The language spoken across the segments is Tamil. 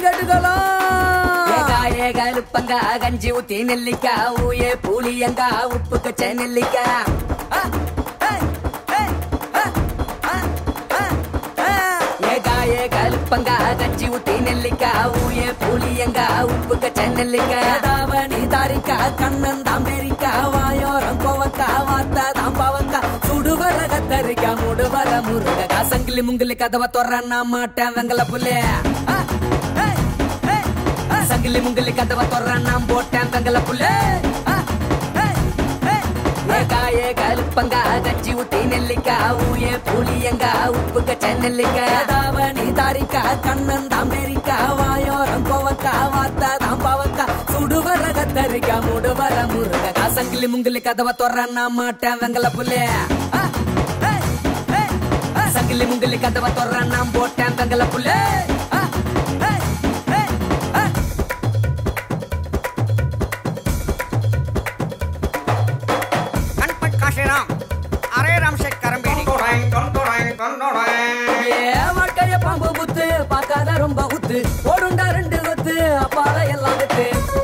கேட்டுக்கலாம் ஏகா ஏகா லுப்பங்க கஞ்சி ஊத்தி நெல்லிக்கா ஊயே புளியங்கா உப்பு கச்ச நெல்லிக்கா ஆ, ஏய், ஏய், ஆ, ஆ, ஆ, ஆ. ஏகா ஏகா லுப்பங்க கஞ்சி ஊத்தி நெல்லிக்கா ஊயே புளியங்கா உப்பு கச்ச நெல்லிக்கா தாவணி தாரிக்கா கண்ணன் தாம்பேரிக்கா வாயோரம் கோவக்கா வாத்தா தாம்பாவக்கா சுடுவர கத்தரிக்கா முடுவர முருகக்கா சங்கிலி முங்கிலி கதவை தொறன்னா மாட்டேன் வெங்கல புள்ளே ஆ, ஏய், ஏய், ஆ. சங்கிலி முங்கிலி கதவை தொறன்னா போட்டேன் வெங்கல புள்ளே ஆ, ஏய், ஏய், ஏகா ஏகா லுப்பங்கா கச்சி ஊத்தி நெல்லிக்கா ஊயே புளியங்கா உப்பு கச்ச நெல்லிக்கா தாவணி தாரிக்கா கண்ணன் தாம்பேரிக்கா வாயோரம் கோவக்கா வாத்தா தாம்பாவக்கா சுடுவர கத்தரிக்கா முடுவர முருகக்கா சங்கிலி முங்கிலி கதவை தொறன்னா மாட்டேன் வெங்கல புள்ளே ஆ, ஏய், ஏய், ஆ. சங்கிலி முங்கிலி கதவை தொறன்னா போட்டேன் வெங்கல புள்ளே ஆ, ஏய், ஏய், ஆ. கண்பட் காஷிராம் அரே ராம் ஷேக் கரம்பேடி ஏ வாழ்க்கைய பாம்பு புத்து பார்க்காத ரொம்ப குத்து ஓடுண்டா ரெண்டு கொத்து அப்பால எல்லாம் வித்து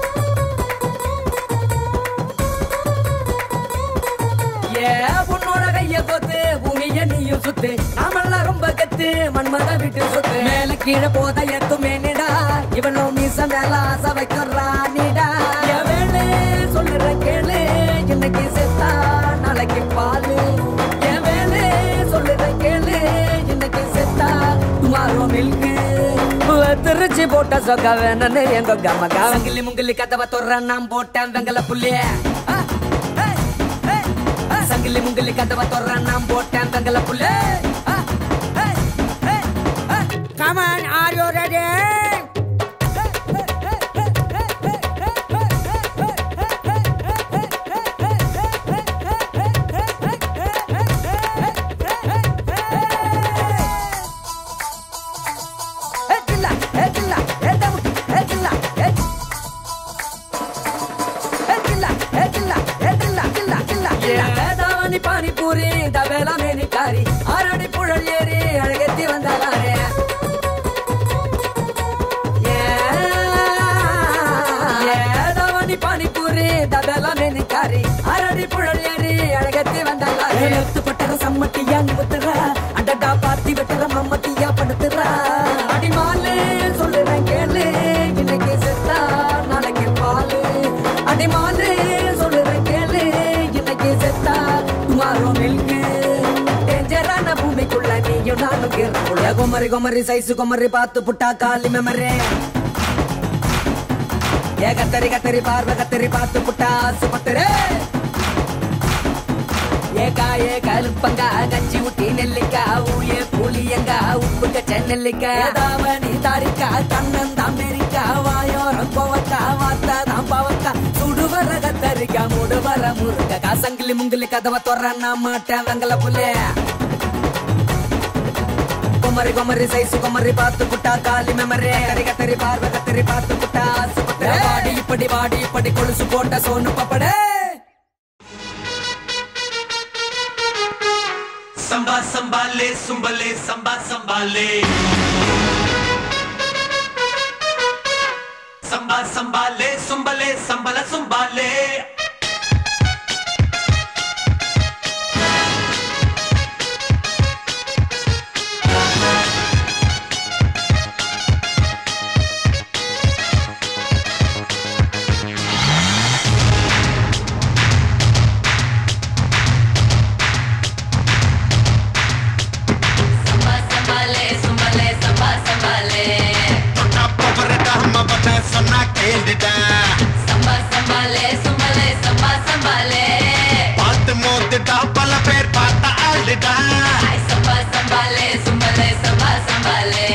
ஏ பொண்ணோட கைய கொத்து பூமிய நீயும் சுத்து நாமெல்லாம் ரொம்ப கத்து மண்மத விட்டு சுத்து மேல கீழே போத எத்துமே நிடா இவனும் மீச மேல ஆசை வைக்கிறானிடா என் வேலு சொல்லுற கேளு இன்னைக்கு செத்தா நாளைக்கு பாலு என் வேலு சொல்லுற கேளு இன்னைக்கு செத்தா டுமாரோ மில்கு திருச்சி போட்ட சொக்க வேணும்னு எங்க கமகா சங்கிலி முங்கிலி கதவை தொற நான் போட்டேன் வெங்கல புள்ளிய சங்கிலி முங்கிலி கதவை தொற நான் போட்டேன் வெங்கல புள்ளே கமன் ஆர் யூ ரெடி ஏதாவணி பானிபூரி தவேலா மேனிக்காரி ஆரடி புழல் ஏறி அழகத்தி வந்தாரே ஏதாவணி பானிபூரி தவேலா மேனிக்காரி ஆரடி புழல் ஏறி அழகத்தி வந்தாரே எழுத்து பட்டற சம்மட்டியா நிறுத்துறா அடடா பாத்தி வெட்டுற மம்மட்டியா படுத்துறா அடிமாலு சொல்லுறேன் கேளு இன்னைக்கு செத்தா நாளைக்கு பாலு அடிமாலு சொல்லுறேன் கேளு இன்னைக்கு செத்தா டுமாரோ மில்கு டேஞ்சரான பூமிக்குள்ள நீயும் நானும் கீரக்குள்ள குமரி குமரி சைஸு குமரி பார்த்து புட்டா காலி மெமரே ஏ கத்தரி கத்தரி பார்வை கத்தரி பார்த்து புட்டா ஆசுபத்திரே ஏகா ஏகா லுப்பங்கா கச்சி ஊத்தி நெல்லிக்கா ஊயே புளியங்கா உப்பு கச்ச நெல்லிக்கா தாவணி தாரிக்கா கண்ணன் தாம்பேரிக்கா வாயோரம் கோவக்கா வாத்தா தாம்பாவக்கா சுடுவர கத்தரிக்கா முடுவர முருகக்கா சங்கிலி முங்கிலி கதவை தொறன்னா மாட்டேன் வெங்கல புள்ளே குமரி குமரி சைசு குமரி பார்த்து புட்டா காலி மெமரே கரி கத்தரி பார்வை கத்தரி பார்த்து புட்டா ஆசுபத்திரே வாடி இப்படி வாடி இப்படி கொலுசு போட்ட சோனு பப்படே சம்பா சம்பாலே சும்பலே சம்பா சம்பாலே சம்பா சம்பாலே சும்பலே சம்பல சும்பாலே Samba sambale, sambale, samba sambale. சொன்னா கேளுடா Samba sambale, sambale, samba sambale. பார்த்து மோத்துட்டா பல பேர் பார்த்த ஆளுடா Ay, samba sambale, sambale, samba sambale.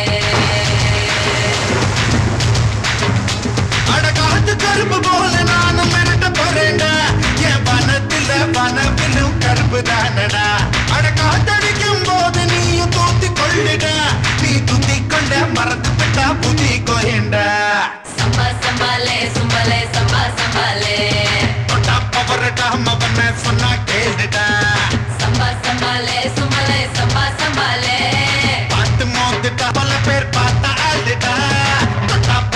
அட காத்து கரும்பு போல நானும் மிரட்ட போறேன்டா என் வனத்துல வனவிலும் கரும்பு தானடா அட காத்தடிக்கும் போது நீயும் தூத்தி கொள்ளுடா நீ தூத்தி கொண்ட மறந்து விட்டா புதி கோயண்டா Samba sambale, sambale, samba sambale. தொட்டா பவரடா மவன சொன்னா கேளுடா Samba sambale, sambale, samba sambale. பார்த்து மோத்துட்டா பல பேர் பார்த்த ஆளுடா தொட்டா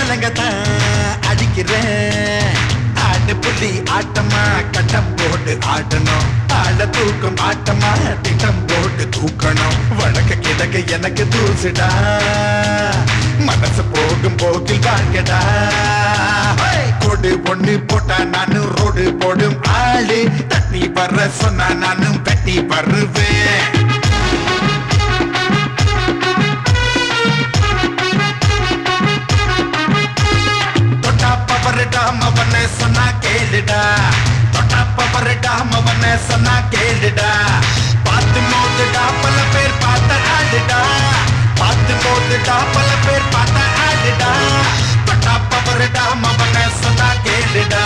விலங்கத்தான் அடிக்கிறேன் ஆடு புலி ஆட்டமா கட்டம் போட்டு ஆடணும் ஆள தூக்கம் ஆட்டமா திட்டம் போட்டு தூக்கணும் வழக்க கிடக்க எனக்கு தூசுடா மனசு போகும் போக்கில் வாழ்க்கடா கொடு பொண்ணு போட்டா நானும் ரோடு போடும் ஆளு தண்ணி வர்ற சொன்னா நானும் கட்டி வருவேன் தொட்டா பவருடா மவன சொன்னா கேளுடா தொட்டா பவருடா மவன சொன்னா கேளுடா பார்த்து மோதுடா பல பேர் பார்த்த ஆளுடா பார்த்து மோதுடா பல பேர் பார்த்த ஆளுடா தொட்டா பவருடா மவன சொன்னா கேளுடா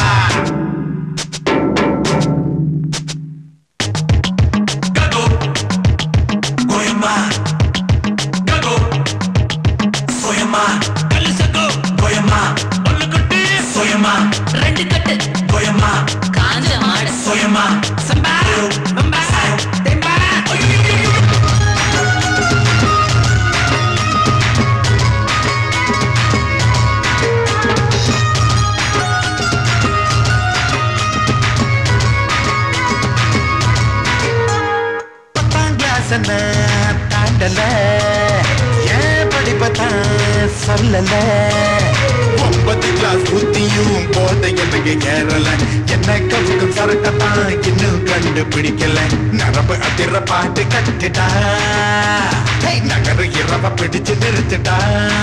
Gago, Goyama, Gago, Soyama, Kalisago, Goyama, Ollukutti, Soyama, ரெண்டு கட்டு Goyama, காஞ்ச மாடு Soyama, சம்பா பம்பா தெம்பா பத்தாம் கிளாஸ் தாண்டல ஏன் படிப்பத்தான் சொல்லல ஒன்பது கிளாஸ் புத்தியும் போத எனக்கு ஏறல என்ன கவுக்கும் சரட்டத்தான் இன்னும் கண்டுபிடிக்கல நரம்பு அதிர பாட்டு கட்டுடா ஹே, நகர இரவ பிடிச்சு நிறுத்துடா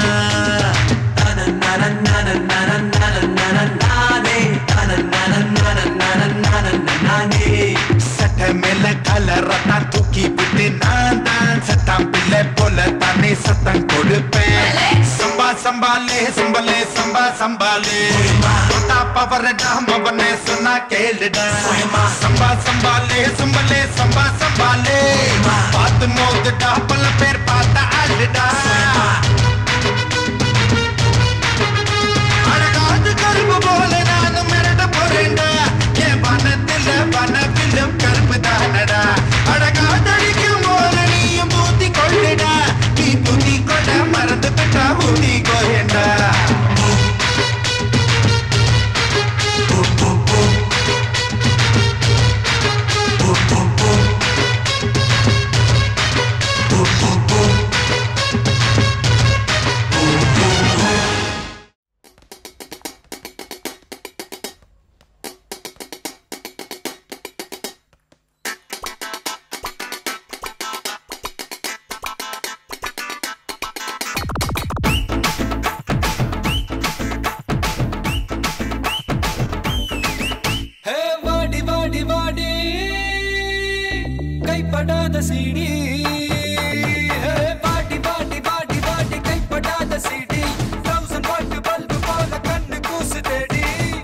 சட்ட மேல கலரத்தா தூக்கி விட்டு நான் தான் சட்டம் பிள்ளை போல தானே சத்தம் கொடுப்பேன் சம்பா சம்பாலே சம்பலே சம்பா சம்பாலே தொட்டா பவரடா மவனே சொன்னா கேளுடா சம்பா சம்பாலே சம்பலே சம்பா சம்பாலே பார்த்து மோதுடா பல பேர் பார்த்த ஆளுடா அழகாது கரும்பு போல நானும் மிரட்ட போறேன்டா என் வனத்துல வனவிலும் கரும்பு தானடா அழகாதடிக்கும் போது நீயும் பூத்தி கொள்ளுடா நீ துதி கொள்ள மறந்து பெற்றா ஊதி கோயண்டா ஹே வாடி வாடி வாடி கைப்படாத சீடி ஹே வாடி வாடி வாடி வாடி கைப்படாத சீடி தௌசண்ட் வாட் பல்பு போல கண்ணு கூசு தேடி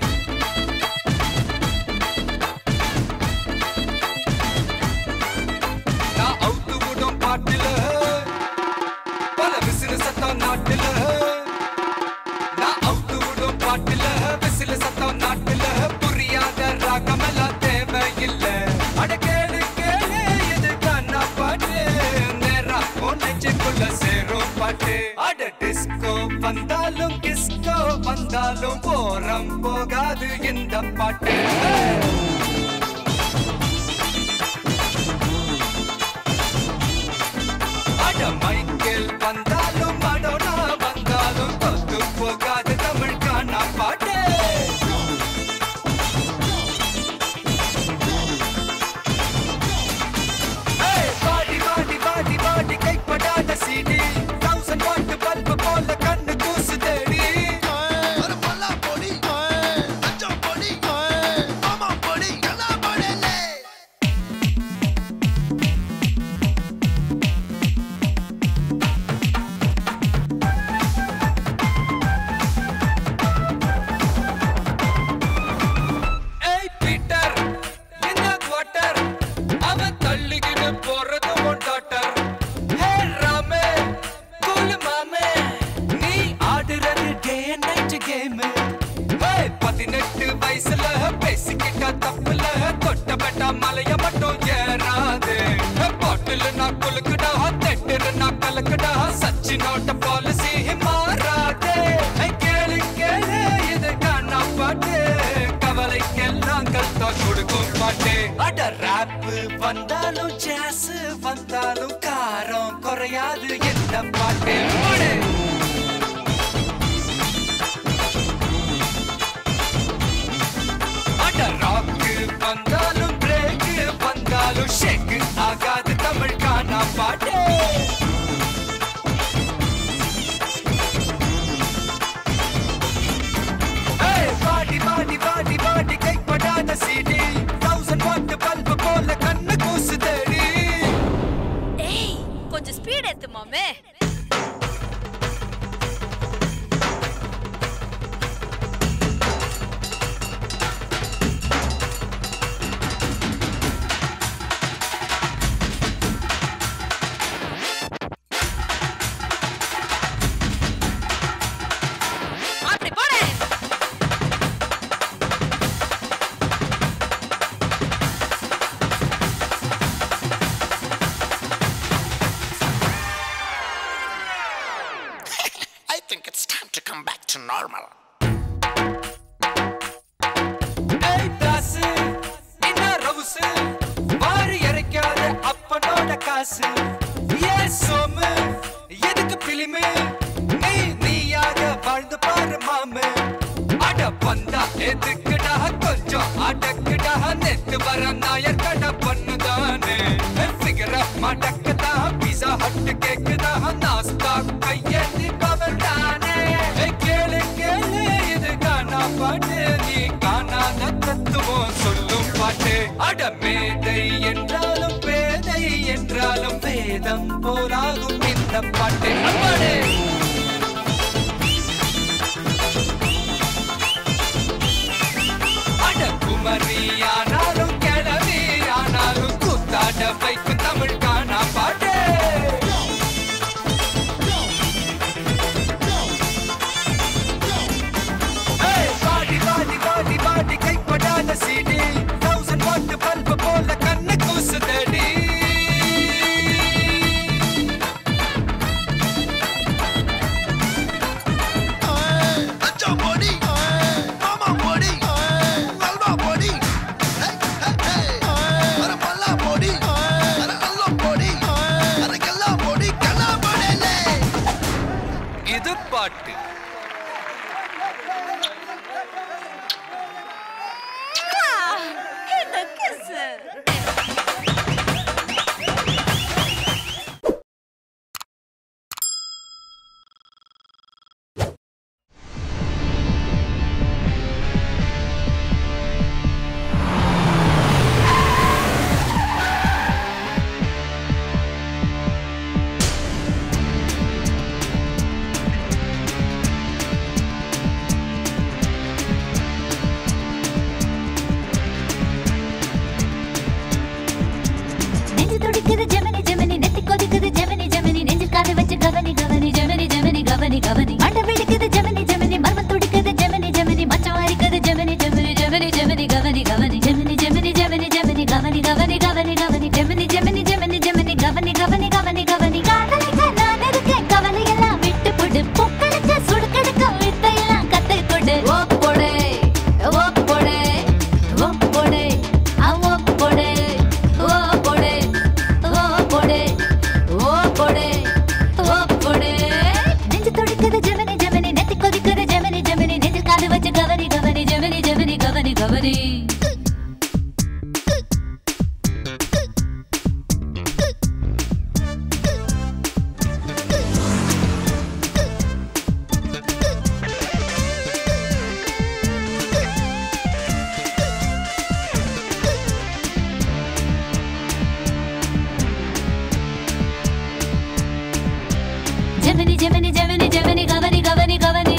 நான் அவுத்து விடும் பாட்டுல பல விசிறு சத்தம் நாட்டுல நான் அவுத்து விடும் பாட்டுல விசில சத்தம் நாட்டுல புரியாத ராகமெல்லாம் தேவையில்ல அட கேளு கேளு இது கண்ணா பாட்டு நேரா நெஞ்சுக்குள்ள சேரும் பாட்டு அட டிஸ்கோ வந்தாலும் கிஸ்கோ வந்தாலும் போரம் போகாது இந்த பாட்டு அட மைக்கேல் வந்தாலும் மடோனா வந்தாலும் தொத்து போகாது தமிழ் காணா பாட்டு ஏய், பாடி பாடி பாடி பாடி கைப்படாத சீடி தௌசண்ட் வாட் பல்பு போல கண்ணு கூசு தேடி ஏய் பீட்டர் என்ன குவார்ட்டர் அவன் தள்ளிக்கிட்டு போறது உன் டாட்டர் ஹே ராமே கூல் மாமே நீ ஆடுறது டே நைட் கேம் ஹே பதினெட்டு வயசுல பேசிக்கிட்ட தப்புல தொட்டப்பட்ட மலைய மட்டும் ஏறாது பாட்டில் நான் குலுக்குடா தெட்டுரு நான் கலக்குடா சச்சினோட பாலிசி மாறாதே அட ரேப் வந்தாலும் ஜாஸ் வந்தாலும் காரம் குறையாது எந்த பாட்டு போடு. அட ராக் வந்தாலும் பிரேக் வந்தாலும் ஷேக் ஆகாது தமிழ் காணா பாட்டு ஏய், பாடி பாடி பாடி பாடி கைப்படாத சீடி தௌசண்ட் வாட் பல்பு போல கண்ணு கூசுதடி ஏய் கொஞ்சம் ஸ்பீட் ஏத்து மாமே அப்படி போடு I think it's time to come back to normal. ஏய் தாசு என்ன ரவுசு வாரி இறைக்காத அப்பனோட காசு ஏ சோமு எதுக்கு பிலிமு நீ நீயாக வாழ்ந்து பாரு மாமு அட வந்தா எதுக்குடா கொஞ்சம் அடக்குடா நெத்து வர நாயர் கடை பண்ணுதானே ஃபிகர மடக்குதா பீஸா ஹட் கேக்குதா நாஸ்தா கையேந்தி பவர் தானே ஏய், கேளு கேளு இது காணா பாட்டு நீ காணாத தத்துவம் சொல்லும் பாட்டு அட மேதை என்றாலும் பேதை என்றாலும் வேதம் போலாகும் இந்த பாட்டு அம்மாடே அட குமரி ஆனாலும் கிளவி ஆனாலும் கூத்தாட வைக்கும் தமிழ் காணா பாட்டு ஏய், பாடி பாடி பாடி பாடி கைப்படாத சீடி தௌசண்ட் வாட் பல்பு போல கண்ணு கூசுதடி அச்சா பொடி மாமா பொடி அல்வா பொடி அர பல்லா பொடி அர அல்லோ பொடி அர கல்லா பொடி கல்லா பொடிலே இது பாட்டு இந்த கிஸ் நெஞ்சு துடிக்குது ஜெமினி ஜெமினி நெத்தி கொதிக்குது ஜெமினி ஜெமினி நெஞ்சில் காது வச்சு கவனி கவனி ஜெமினி ஜெமினி கவனி கவனி மண்டை வெடிக்குது ஜெமினி ஜெமினி மர்மம் துடிக்குது ஜெமினி ஜெமினி மச்சம் அரிக்குது ஜெமினி ஜெமினி ஜெமினி ஜெமினி கவனி கவனி ஜெமினி ஜெமினி ஜெமினி ஜெமினி கவனி கவனி கவனி கவனி ஜெமினி ஜெமினி ஜெமினி ஜெமினி கவனி கவனி கவனி கவனி காதலிக்க நான் இருக்கேன் கவலை எல்லாம் விட்டு போடு பொக்களுக்கு சுடுக்கெடுக்க வித்தையெல்லாம் கத்தை கொடு ஓ போடு ஓ போடு ஓ போடு ஆ ஓ போடு ஓ போடு ஓ போடு ஓ போடு ஓ போடு நெஞ்சு துடிக்குது ஜெமினி ஜெமினி நெத்தி கொதிக்குது ஜெமினி ஜெமினி நெஞ்சில் காது வச்சு கவனி கவனி ஜெமினி ஜெமினி கவனி கவனி ஜெமினி ஜெமினி ஜெமினி ஜெமினி கவனி கவனி கவனி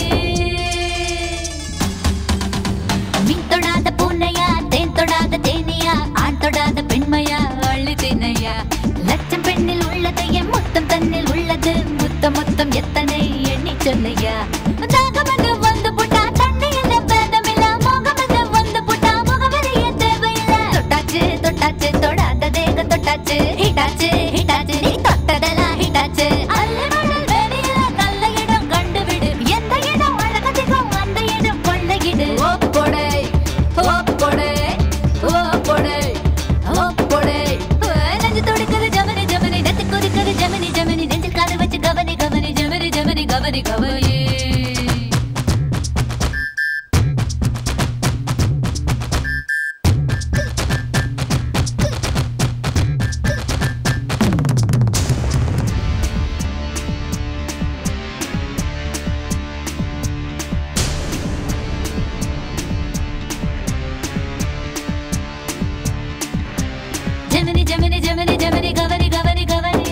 மீன் தொடாத பூனையா தேன் தொடாத தேனியா ஆண் தொடாத பெண்மையா அள்ளி தினையா லட்சம் பெண்ணில் உள்ளது என் முத்தம் தன்னில் உள்ளது முத்தம் முத்தம் எத்தனை எண்ணி சொல்லையா தாகமனு வந்து புட்டா தண்ணி இல்ல பேதம் இல்ல மோகமனு வந்து புட்டா முகவரிய தேவையில்ல தொட்டாச்சு தொட்டாச்சு தொடாத தேக தொட்டாச்சு ஹிட்டாச்சு ஹிட்டாச்சு நீ தொட்டதெல்லாம் ஹிட்டாச்சு அல்லவடல் வெளியில நல்ல இடம் கண்டுவிடு எந்த இடம் அழகதிகம் அந்த இடம் கொள்ளையிடு ஓ கொடை ஓ கொடை ஓ கொடை கவனி ஜெமினி ஜெமினி ஜெமினி ஜெமினி கவனி கவனி கவனி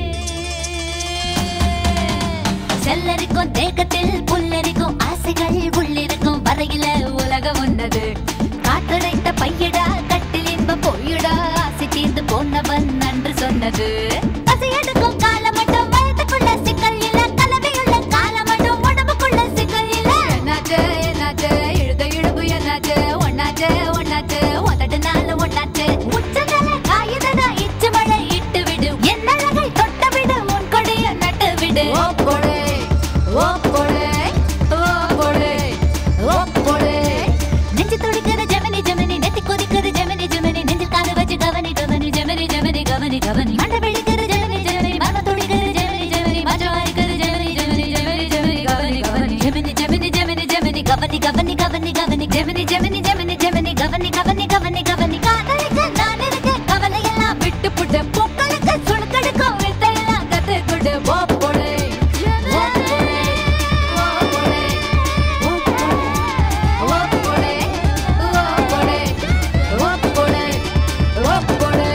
செல்லரிக்கும் தேக்கத்தில் புல்லரிக்கும் ஆசைகள் உள்ளிருக்கும் வரையில உலகம் உன்னது காற்றடைத்த பையடா கட்டில் இன்ப பொய்யடா ஆசை தீர்ந்து போனவன் நன்று சொன்னது பசி எடுக்கும் காலம் மட்டும் வயதுக்குள்ள சிக்கல் இல்ல கலவையுள்ள காலம் மட்டும் உடம்புக்குள்ள சிக்கல் இல்ல என்னாச்சு என்னாச்சு இழுத இழுப்பு என்னாச்சு ஒன்னாச்சு ஒன்னாச்சு உதடுனால ஒன்னாச்சு உச்சதல காயுதடா இச்சு மழை இட்டு விடு என்னழகை தொட்ட விடு உன் கொடிய நட்டு விடு ஓ கொடை ஓ கொடை ஓ கொடை ஓ கொடை நெஞ்சு துடிக்கிற ஜெமினி ஜெமினி நெத்தி கொதிக்கிற ஜெமினி ஜெமினி நெஞ்சில் காது வச்சு கவனி கவனி ஜெமினி ஜெமினி கவனி கவனி மண்டை விழிக்கிற ஜெமினி ஜெமினி மர்ம துடிக்கிற ஜெமினி ஜெமினி மஜம் அரிக்கிற ஜெமினி ஜெமினி ஜெமினி ஜெமினி கவனி கவனி ஜெமினி ஜெமினி ஜெமினி ஜெமினி கவனி கவனி கவனி கவனி ஜெமினி ஜெமினி ஜெமினி ஜெமினி கவனி கவனி கவனி கவனி காதலிக்க நான் இருக்க கவலை எல்லாம் விட்டு புட்டு பொக்களுக்கு சுணுக்கெடுக்கும் வித்தையெல்லாம் கத்து கொடு ஓ போடு ஓ போடு ஓ போடு ஓ போடு ஓ போடு ஓ போடு ஓ போடு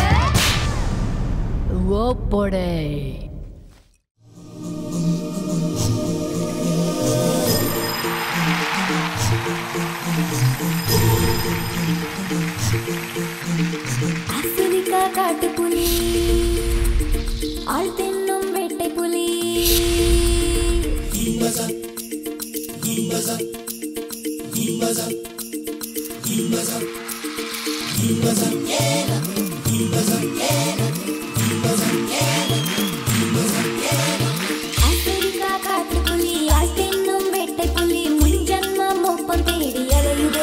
ஓ போடு ஓ போடு ஆப்பிரிக்கா காட்டுப்புலி ஆள் தின்னும் வேட்டை புலி ஆப்பிரிக்கா காட்டுப்புலி ஆள் தின்னும் வேட்டை புலி முன் ஜன்மம் ஒப்பம் தேடி அலையுதே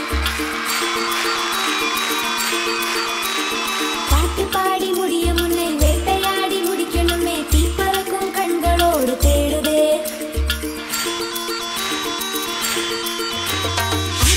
பாட்டு பாடி முடிய முன்னே வேட்டையாடி முடிக்கணுமே தீப்பறக்கும் கண்களோடு தேடுதே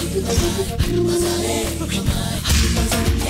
Mama,